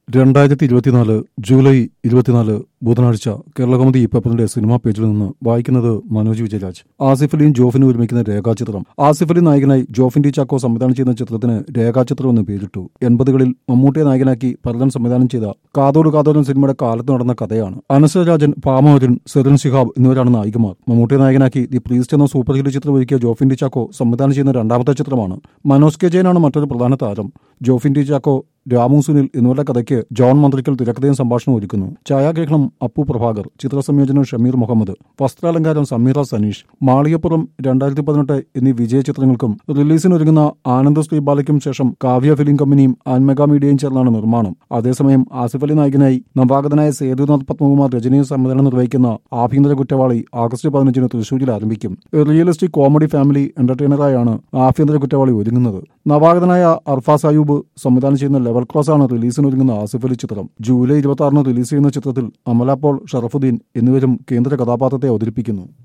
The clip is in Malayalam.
രണ്ടായിരത്തി ഇരുപത്തിനാല് ജൂലൈ ഇരുപത്തിനാല് ബുധനാഴ്ച കേരളകൗമുദി പേപ്പറിന്റെ സിനിമാ പേജിൽ നിന്ന് വായിക്കുന്നത് മനോജ് വിജയരാജ് ആസിഫ് അലിയും ജോഫിനും ഒരുമിക്കുന്ന രേഖാചിത്രം ആസിഫ് അലി നായകനായി ജോഫിൻ ടി ചാക്കോ സംവിധാനം ചെയ്യുന്ന ചിത്രത്തിന് രേഖാചിത്രം എന്ന് പേരിട്ടു എൺപതുകളിൽ മമ്മൂട്ടിയെ നായകനാക്കി പരലൻ സംവിധാനം ചെയ്ത കാതോട് കാതോരൻ സിനിമയുടെ കാലത്ത് നടന്ന കഥയാണ് അനശ്വര രാജൻ പാമോരൻ സെറിൻ ശിഹാബ് എന്നിവരാണ് നായികമാർ മമ്മൂട്ടിയെ നായകനാക്കി ദി പ്രീസ്റ്റ് എന്ന സൂപ്പർ ഹിറ്റ് ചിത്രം ഒരുക്കിയ ജോഫിൻ ടി ചാക്കോ സംവിധാനം ചെയ്യുന്ന രണ്ടാമത്തെ ചിത്രമാണ് മനോജ് കെ ജയനാണ് മറ്റൊരു പ്രധാന താരം ജോഫിൻ ടി ചാക്കോ രാമു സുനിൽ എന്നിവരുടെ കഥയ്ക്ക് ജോൺ മന്ത്രിക്കൽ തിരക്കഥയും സംഭാഷണം ഒരുക്കുന്നു ഛായാഗ്രഹണം അപ്പു പ്രഭാകർ ചിത്രസംയോജനം ഷമീർ മുഹമ്മദ് വസ്ത്രാലങ്കാരം സമീറ സനീഷ് മാളികപ്പുറം രണ്ടായിരത്തി പതിനെട്ട് എന്നീ വിജയ ചിത്രങ്ങൾക്കും റിലീസിനൊരുങ്ങുന്ന ആനന്ദ് ശ്രീബാലയ്ക്കും ശേഷം കാവ്യ ഫിലിം കമ്പനിയും ആൻമെഗാ മീഡിയയും ചേർന്നാണ് നിർമ്മാണം അതേസമയം ആസിഫ് അലി നായകനായി നവാഗതനായ സേതുനാഥ് പത്മകുമാർ രജനീയ സംവിധാനം നിർവഹിക്കുന്ന ആഭ്യന്തര കുറ്റവാളി ആഗസ്റ്റ് പതിനഞ്ചിന് തൃശൂരിൽ ആരംഭിക്കും റിയലിസ്റ്റിക് കോമഡി ഫാമിലി എന്റർടൈനറായാണ് ആഭ്യന്തര കുറ്റവാളി ഒരുങ്ങുന്നത് നവാഗതനായ അർഫാസ് അയൂബ് സംവിധാനം ചെയ്യുന്ന ലെവൽ ക്രോസ് ആണ് റിലീസിനൊരുങ്ങുന്ന ആസിഫ് അലി ചിത്രം ജൂലൈ ഇരുപത്തി ആറിന് റിലീസ് ചെയ്യുന്ന ചിത്രത്തിൽ അമല പോൾ ഷറഫുദ്ദീൻ എന്നിവരും കേന്ദ്ര കഥാപാത്രത്തെ അവതരിപ്പിക്കുന്നു